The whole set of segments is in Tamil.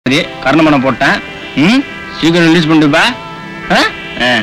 சரி கர்ணமனம் போட்டேன் ம் சீக்கிரம் ரிலீஸ் பண்ணிட்டுப்பா ஆ? ஆ.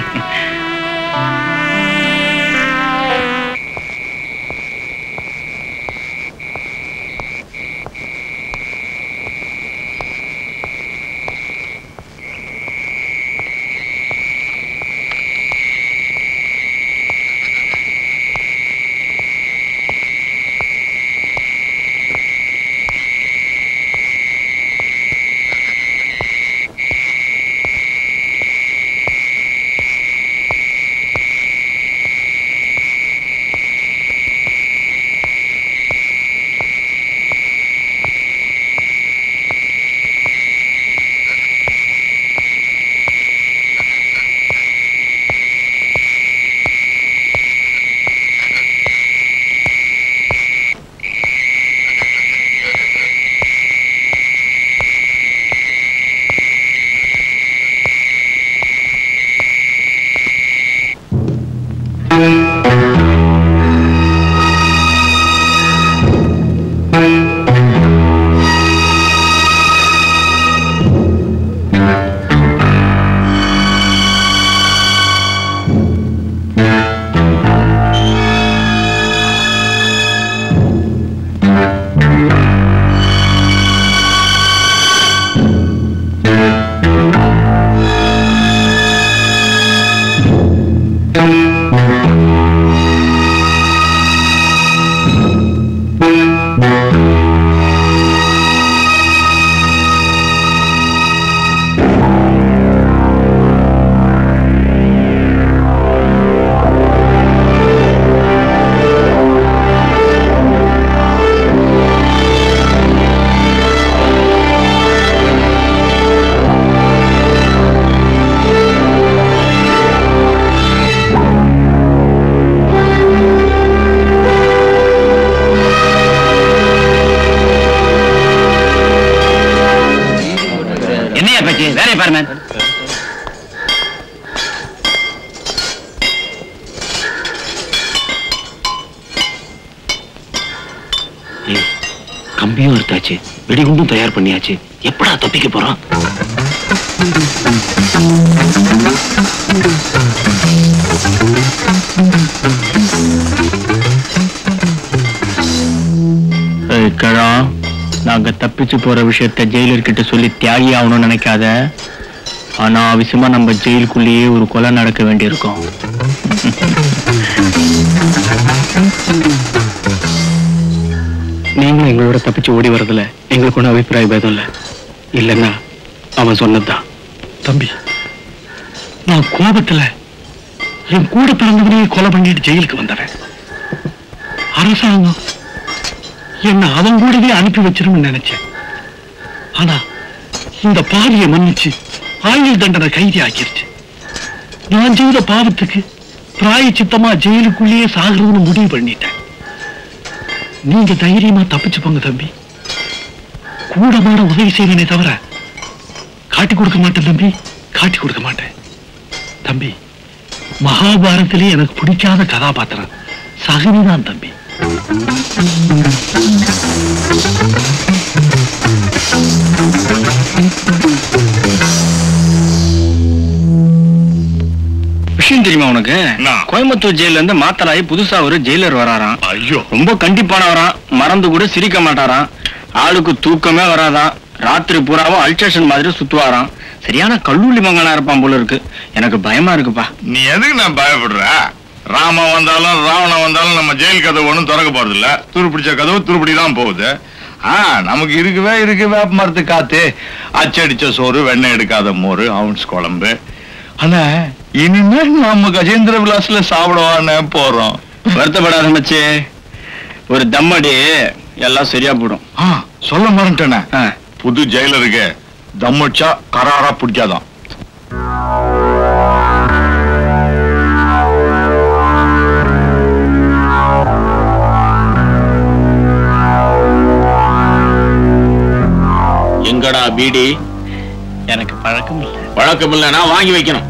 என்னையா பேச்சு வேலையை பாரு மேன் ஏய், கம்பியும் எடுத்தாச்சு வெடிகுண்டும் தயார் பண்ணியாச்சு எப்படா தப்பிக்க போறான் கிழா நாங்க தப்பிச்சு போற விஷயத்த ஜெயிலர் கிட்ட சொல்லி தியாகி ஆகணும்னு நினைக்காத ஆனா அவசியமா நம்ம ஜெயிலுக்குள்ளேயே ஒரு கொலை நடக்க வேண்டியிருக்கும் நீங்களும் எங்களோட தப்பிச்சு ஓடி வரதுல எங்களுக்கு ஒன்றும் அபிப்பிராய பேதம் இல்லை இல்லைன்னா அவன் சொன்னதுதான் தம்பி நான் கோபத்துல என் கூட பிறந்தவனையே கொலை பண்ணிட்டு ஜெயிலுக்கு வந்தவன் அரசாங்கம் என்ன அவன் கூடவே அனுப்பி வச்சிரும்னு நினைச்சேன் ஆனா இந்த பாவியை மன்னிச்சு ஆயுள் தண்டனை கைதி ஆக்கிருச்சு நான் செய்த பாவத்துக்கு பிராய சித்தமா ஜெயிலுக்குள்ளேயே சாகுறதுன்னு முடிவு பண்ணிட்டேன் நீங்க தைரியமா தப்பிச்சு போங்க தம்பி கூட மாட உதவி செய்வேனே தவிர காட்டி கொடுக்க மாட்டேன் தம்பி காட்டி கொடுக்க மாட்டேன் தம்பி மகாபாரத்திலே எனக்கு பிடிக்காத கதாபாத்திரம் சகுனிதான் தம்பி விஷயம் தெரியுமா உனக்கு என்ன? கோயம்புத்தூர் ஜெயில இருந்து மாத்தலாயி புதுசா ஒரு ஜெயிலர் வராராம் ஐயோ ரொம்ப கண்டிப்பானவராம் மறந்து கூட சிரிக்க மாட்டாராம் ஆளுக்கு தூக்கமே வராதாம் ராத்திரி பூராவும் அல்ட்ரேஷன் மாதிரி சுத்துவாராம் சரியான கல்லூரி மங்கனா இருப்பான் போல இருக்கு எனக்கு பயமா இருக்குப்பா நீ எதுக்கு நான் பயப்படுற ராம வந்தாலும் ராவணன் வந்தாலும் நம்ம ஜெயில் கதவு ஒன்றும் திறக்க போறது இல்ல துருப்பிடிச்ச கதவு துருப்பிடி தான் போகுது ஆ நமக்கு இருக்கவே இருக்கு வேப்ப மரத்து காத்து அச்சடிச்ச சோறு வெண்ணெய் எடுக்காத மோரு அவுன்ஸ் குழம்பு ஆனா இனிமேல் நம்ம கஜேந்திர விலாஸ்ல சாப்பிடவானே போறோம் வருத்தப்படாத மச்சி ஒரு தம்மடி எல்லாம் சரியா போடும் ஆ சொல்ல மறந்துட்டேனே ஆ, புது ஜெயிலருக்கு தம்மடிச்சா கராரா பிடிக்காதான் எங்கடா பீடி எனக்கு பழக்கம் இல்லை வழக்கம் இல்லைன்னா வாங்கி வைக்கணும்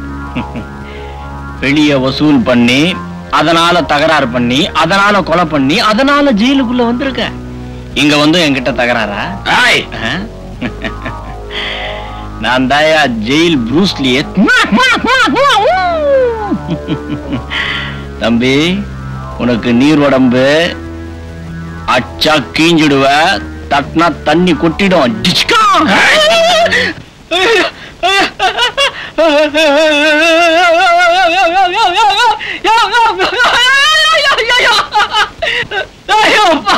வெளிய வசூல் பண்ணி அதனால தகராறு பண்ணி அதனால கொலை பண்ணி அதனால ஜெயிலுக்குள்ள வந்திருக்க இங்க வந்து என்கிட்ட தகராறா ஏய், ஆ? நான் தாயா ஜெயில் ப்ரூஸ்லியே தம்பி உனக்கு நீர் உடம்பு அச்சா கீஞ்சிடுவ தட்டினா தண்ணி கொட்டிடும் டிச்கா. ஐயோ, அப்பா.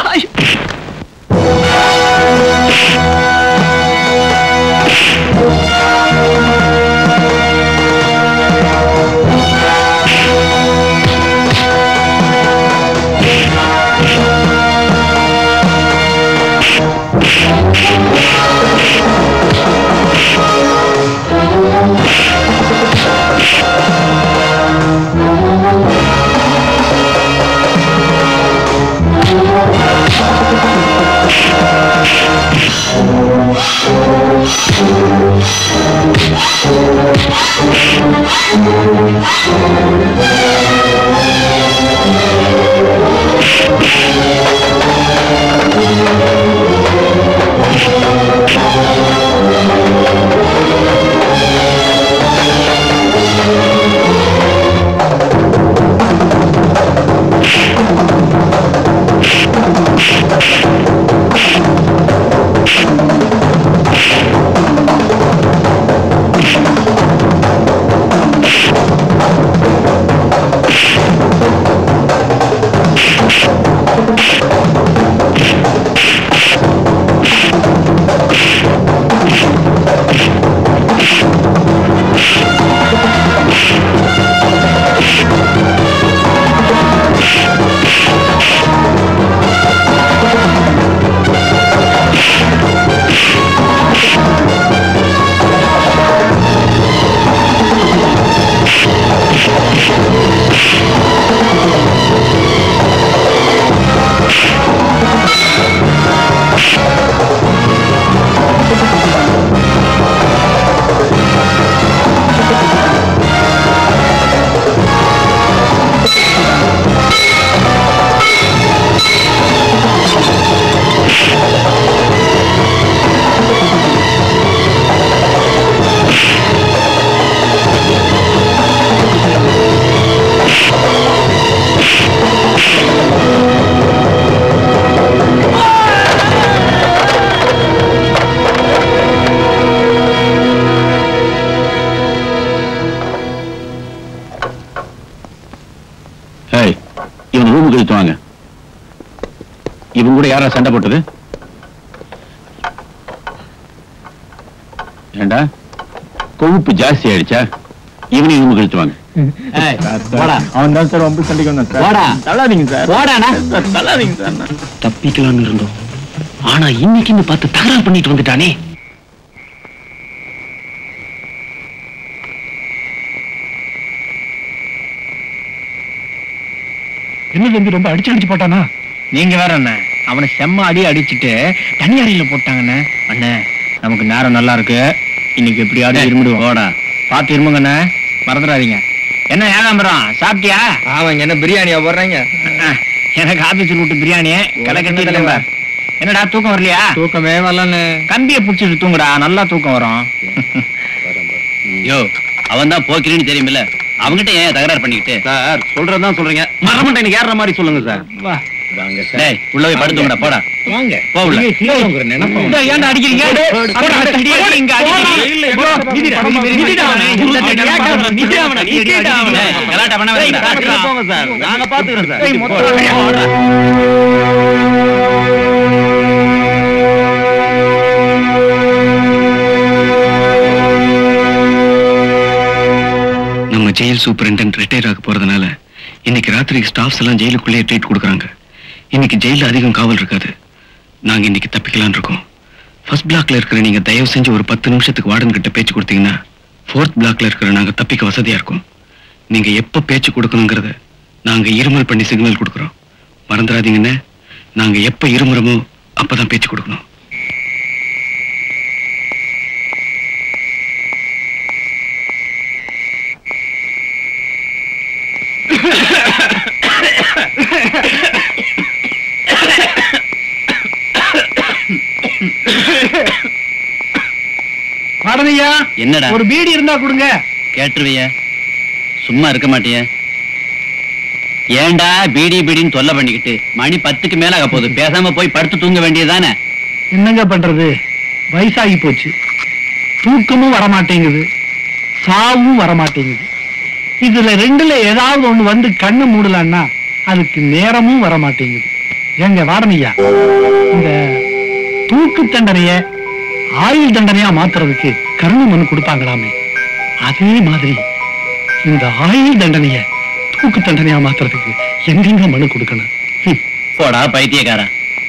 ஏய் இவன் ரூமுக்கு இழுத்து வாங்க இவன் கூட யாரா சண்டை போட்டது ஏண்டா கொழுப்பு ஜாஸ்தி ஆயிடுச்சா இவனையும் ரூமுக்கு இழுத்து வாங்க அவன் தான் சார் ரொம்ப சண்டைக்கு வந்தான் சார் வாடா. தள்ளாதீங்க சார் வாடாண்ணா. சார், தள்ளாதீங்க சார் தப்பிக்கலாம்னு இருந்தோம் ஆனா இன்னைக்குன்னு பார்த்து தகராறு பண்ணிட்டு வந்துட்டானே என்ன தம்பி ரொம்ப அடிச்சு அடிச்சு போட்டானா நீங்க வேற அண்ணே அவனை செம்ம அடி அடிச்சிட்டு தனி அறையில போட்டாங்கண்ணே அண்ணே நமக்கு நேரம் நல்லா இருக்கு இன்னைக்கு எப்படியாவது இருமிடுவோம் ஓடா பார்த்து இருமுங்கண்ணே மறந்துடாதீங்க என்ன ஏகாம்பரம் சாப்பிட்டியா அவங்க என்ன பிரியாணியா போடுறாங்க அஹ், எனக்கு ஆபீஸில் விட்டு பிரியாணி கடை கட்டி தலைவா. என்னடா தூக்கம் வரலையா தூக்கமே வரலன்னு கம்பியை பிடிச்சிட்டு தூங்குடா நல்லா தூக்கம் வரும் யோ அவன் தான் போக்கிறேன்னு தெரியுமில்ல அவங்கிட்ட ஏன் தகராறு பண்ணிக்கிட்டு சார் சொல்றதுதான் சொல்றீங்க மரமண்டை எனக்கு ஏற மாதிரி சொல்லுங்க சார் டேய் உள்ள போய் படுத்துங்கடா போடா வாங்க போ உள்ள டேய், ஏன்டா அடிக்கிறீங்க போடா, அடி, அடி, இங்க அடிக்கிறீங்க. போ, மிதிடா, மிதிடா அவனை. இந்த தடி அடிக்காம, மிதிடா அவனை, மிதிடா அவனை. டேய், கலாட்டா பண்ண டேய், வேண்டாம். பக்கத்துல போங்க சார் நாங்க பாத்துக்கிறோம் சார் டேய், மொத்தம் போடா. நம்ம ஜெயில் சூப்பரிண்டென்ட் ரிட்டையர் ஆக போறதுனால இன்னைக்கு ராத்திரிக்கு ஸ்டாஃப்ஸ் எல்லாம் ஜெயிலுக்குள்ளேயே ட்ரீட் கொடுக்குறாங்க இன்னைக்கு ஜெயில அதிகம் காவல் இருக்காது நாங்க இன்னைக்கு தப்பிக்கலாம்னு இருக்கோம் ஃபர்ஸ்ட் பிளாக்ல இருக்கிற நீங்க தயவு செஞ்சு ஒரு பத்து நிமிஷத்துக்கு வார்டன் கிட்ட பேச்சு கொடுத்தீங்கன்னா ஃபோர்த் பிளாக்ல இருக்கிற நாங்க தப்பிக்க வசதியா இருக்கும் நீங்க எப்ப பேச்சு கொடுக்கணுங்கிறத நாங்க இருமல் பண்ணி சிக்னல் கொடுக்குறோம் மறந்துடாதீங்கன்னு நாங்க எப்ப இருமுறமோ அப்பதான் பேச்சு கொடுக்கணும் பாடனையா என்னடா ஒரு பீடி இருந்தா கொடுங்க கேட்டுருவிய சும்மா இருக்க மாட்டிய ஏன்டா பீடி பீடின்னு தொல்லை பண்ணிக்கிட்டு மணி பத்துக்கு மேல ஆக போகுது பேசாம போய் படுத்து தூங்க வேண்டியதுதானே என்னங்க பண்றது வயசாகி போச்சு தூக்கமும் வரமாட்டேங்குது சாவும் வரமாட்டேங்குது இதுல ரெண்டுல ஏதாவது ஒண்ணு வந்து கண்ணு மூடலான்னா அதுக்கு நேரமும் வரமாட்டேங்குது ஏங்க வாடனையா இந்த தூக்கு தண்டனைய ஆயுள் தண்டனையா மாத்துறதுக்கு கருணை மனு கொடுப்பாங்களாமே அதே மாதிரி இந்த ஆயுள் தண்டனைய தூக்கு தண்டனையா மாத்துறதுக்கு எங்கெங்க மனு கொடுக்கணும் ஹம். போடா பைத்தியக்காரா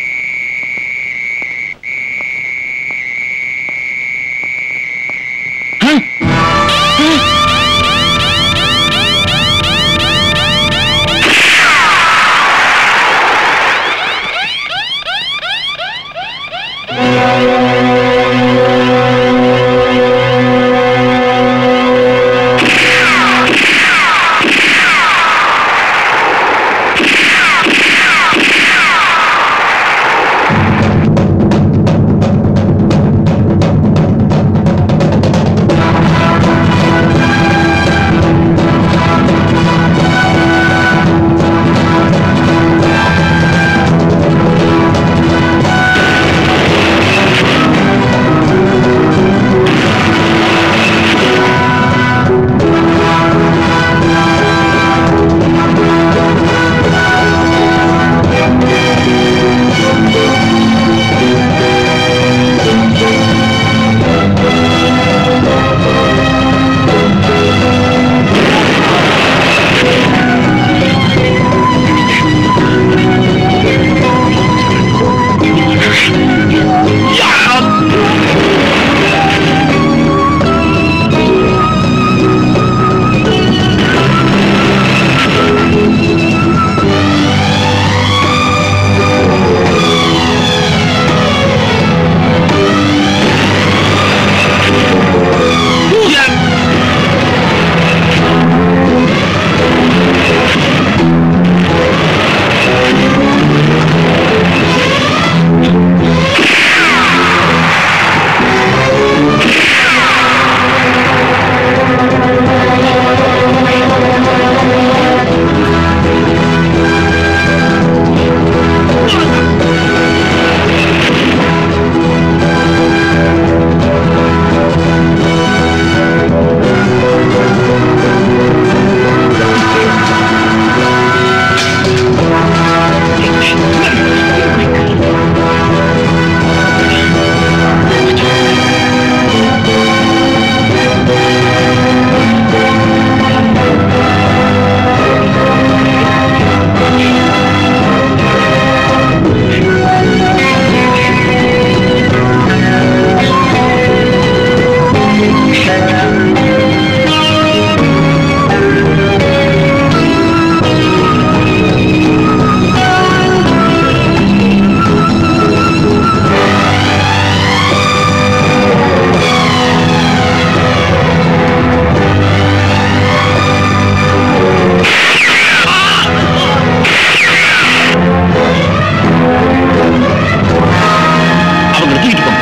அவங்க தூக்கிட்டு போங்க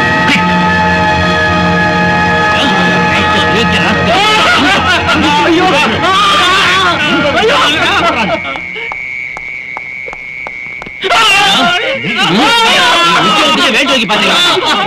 வேட்டு வைக்க பாத்தீங்களா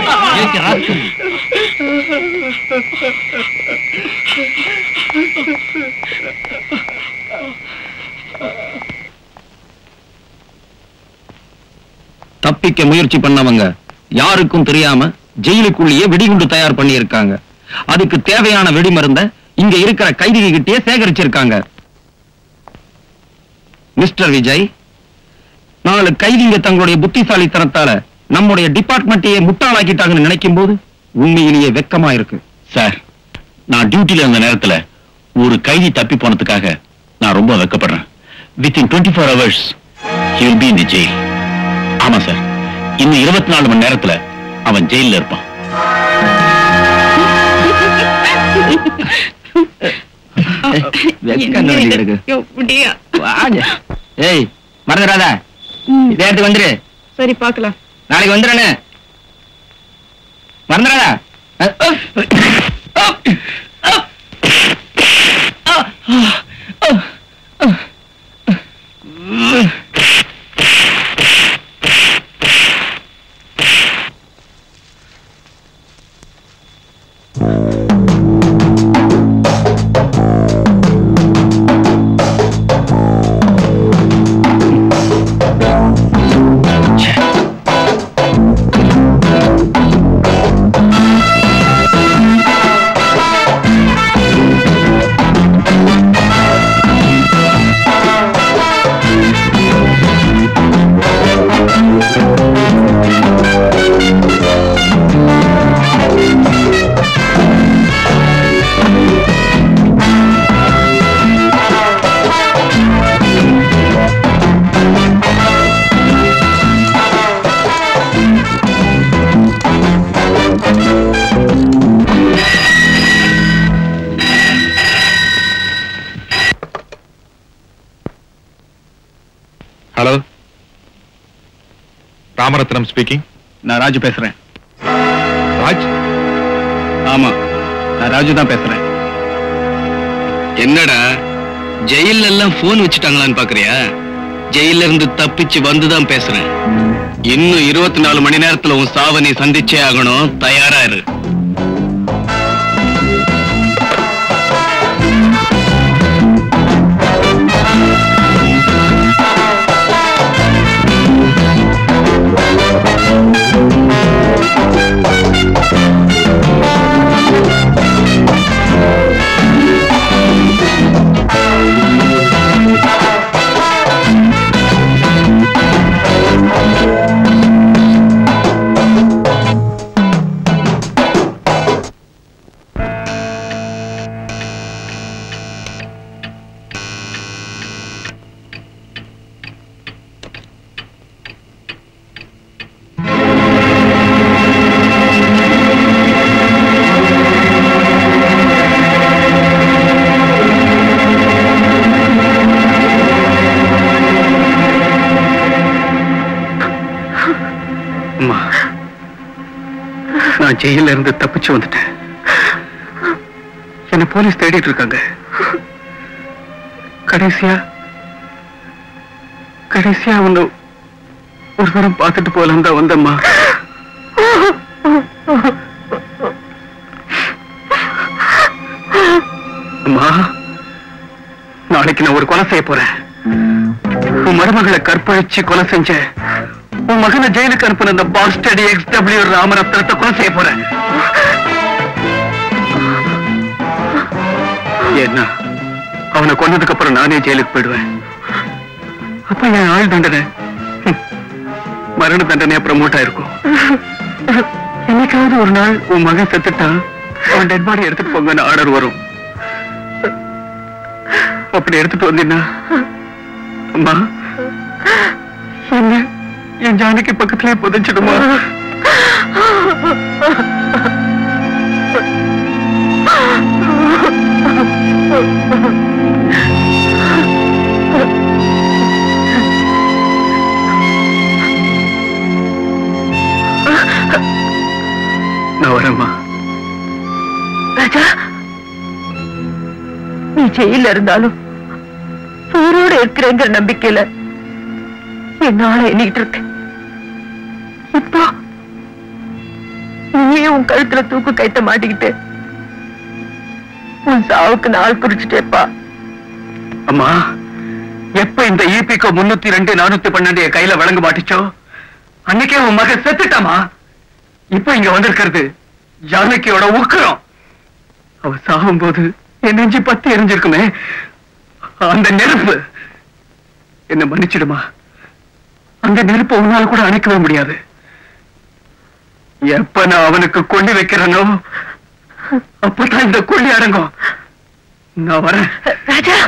தப்பிக்க முயற்சி பண்ணவங்க யாருக்கும் தெரியாம ஜெயிலுக்குள்ளேயே வெடிகுண்டு தயார் பண்ணி இருக்காங்க அதுக்கு தேவையான வெடிமருந்த இங்க இருக்கிற கைதிகிட்டே சேகரிச்சிருக்காங்க மிஸ்டர் விஜய் நாலு கைதிங்க தங்களுடைய புத்திசாலித்தனத்தால நம்முடைய டிபார்ட்மெண்ட்டையே முட்டாளாக்கிட்டாங்கன்னு நினைக்கும் போது உண்மையிலேயே வெக்கமா இருக்கு சார் நான் டியூட்டில இருந்த நேரத்துல ஒரு கைதி தப்பி போனதுக்காக நான் ரொம்ப வெக்கப்படுறேன் within twenty four hours will be in the jail ஆமா சார் இன்னும் இருபத்தி நாலு மணி நேரத்துல அவன் ஜெயில்ல இருப்பான் வெக்கம் தான் இருக்கு எப்படியா வாங்க. ஏய் மறந்துடாத இதே இடத்துக்கு வந்துரு சரி பார்க்கலாம் நாளைக்கு வந்துடுறேன்னு மறந்துடாதா அஹ், அஹ். ராமரத்னம் ஸ்பீக்கிங் நான் ராஜு பேசுறேன் ராஜ் ஆமா நான் ராஜு தான் பேசுறேன் என்னடா ஜெயில்ல எல்லாம் போன் வச்சுட்டாங்களான்னு பாக்குறியா ஜெயில இருந்து தப்பிச்சு வந்துதான் பேசுறேன் இன்னும் இருபத்தி நாலு மணி நேரத்துல உன் சாவை நீ சந்திச்சே ஆகணும் தயாரா இரு அம்மா நான் ஜெயில இருந்து தப்பிச்சு வந்துட்டேன் என்ன போலீஸ் தேடிட்டு இருக்காங்க கடைசியா கடைசியா உன்னை ஒரு தரம் பார்த்துட்டு போலாம் தான் வந்தம்மா அம்மா நாளைக்கு நான் ஒரு கொலை செய்ய போறேன் உன் மருமகளை கற்பழிச்சு கொலை செஞ்ச உன் மகனை ஜெயிலுக்கு அனுப்பின அந்த பாஸ்டடி எக்ஸ் டபிள்யூ ராமரத்னத்தை கொலை செய்ய போறேன் என்ன அவனை கொன்னதுக்கு அப்புறம் நானே ஜெயிலுக்கு போயிடுவேன் அப்ப என் ஆள் தண்டனை ஹம், மரண தண்டனை அப்புறம் மூட்டா இருக்கும் என்னைக்காவது ஒரு நாள் உன் மகன் செத்துட்டான் அவன் டெட் பாடி எடுத்துட்டு போங்கன்னு ஆர்டர் வரும் அப்படி எடுத்துட்டு வந்தீங்கன்னா அம்மா என்ன என் ஜானகி பக்கத்திலே புதைச்சிடுமா நான் வரேம்மா ராஜா நீ ஜெயில இருந்தாலும் உயிரோட இருக்கிறேங்கிற நம்பிக்கையில என்னால எண்ணிட்டு இருக்கேன் இப்போ நீயே உன் கழுத்துல தூக்கு கைத்த மாட்டிக்கிட்டு உன் சாவுக்கு நாள் குறிச்சிட்டேப்பா அம்மா எப்ப இந்த ஈபிகோ முன்னூத்தி ரெண்டு நானூத்தி பன்னெண்டு என் கையில வழங்க மாட்டிச்சோ அன்னைக்கே உன் மகன் செத்துட்டாமா இப்ப இங்க வந்திருக்கிறது ஜானகியோட உக்கிரம் அவ சாகும் போது என் நெஞ்சு பத்தி எரிஞ்சிருக்குமே அந்த நெருப்பு என்ன மன்னிச்சிடுமா அந்த நெருப்பை உன்னால கூட அணைக்கவே முடியாது எப்ப நான் அவனுக்கு கொள்ளி வைக்கிறேனோ அப்பதான் இந்த கொள்ளி அடங்கும் நான் வரேன் ராஜா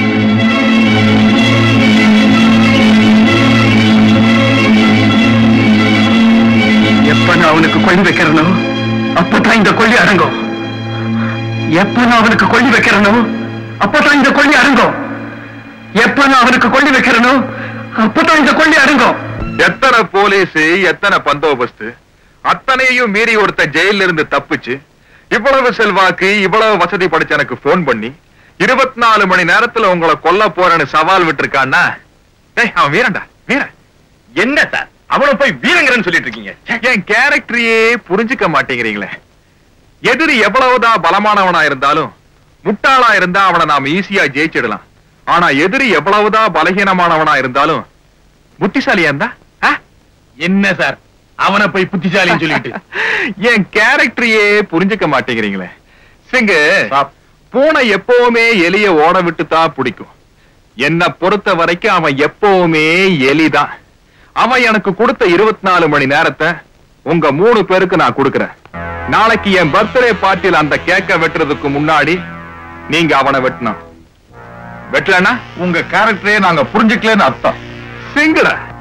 எப்ப நான் அவனுக்கு கொள்ளி வைக்கிறனோ அப்பதான் இந்த கொள்ளி அடங்கும் எப்ப நான் அவனுக்கு கொள்ளி வைக்கிறனோ அப்பதான் இந்த கொள்ளி அடங்கும் எப்ப நான் அவனுக்கு கொள்ளி வைக்கிறனோ அப்பதான் இந்த கொள்ளி அடங்கும் எத்தனை போலீஸ் எத்தனை பந்தோபஸ்து அத்தனையும் மீறி ஒருத்தன் ஜெயில இருந்து தப்பிச்சு இவ்வளவு செல்வாக்கு இவ்வளவு வசதி படைச்ச எனக்கு போன் பண்ணி இருபத்தி நாலு மணி நேரத்துல உங்களை கொல்ல போறேன்னு சவால் விட்டுருக்கான்னா டேய் அவன் வீரன்டா வீரன் என்ன சார் அவனை போய் வீரங்கிறன்னு சொல்லிட்டு இருக்கீங்க என் கேரக்டரையே புரிஞ்சுக்க மாட்டேங்கிறீங்களே எதிரி எவ்வளவுதான் பலமானவனா இருந்தாலும் முட்டாளா இருந்தா அவனை நாம ஈஸியா ஜெயிச்சிடலாம் ஆனா எதிரி எவ்வளவுதான் பலகீனமானவனா இருந்தாலும் புத்திசாலியா இருந்தா ஆ? என்ன சார் அவனை போய் புத்திசாலின்னு சொல்லிட்டு என் கேரக்டரையே புரிஞ்சுக்க மாட்டேங்கிறீங்களே சிங்கு பூனை எப்பவுமே எலிய ஓட விட்டு தான் பிடிக்கும் என்ன பொறுத்த வரைக்கும் அவன் எப்பவுமே எலிதான் அவன் எனக்கு கொடுத்த இருபத்தி நாலு மணி நேரத்தை உங்க மூணு பேருக்கு நான் கொடுக்கறேன் நாளைக்கு என் பர்த்டே பார்ட்டியில் அந்த கேக்க வெட்டுறதுக்கு முன்னாடி நீங்க அவனை வெட்டணும் வெட்டலன்னா உங்க கேரக்டரே நாங்க புரிஞ்சுக்கலன்னு அர்த்தம் சிங்குடா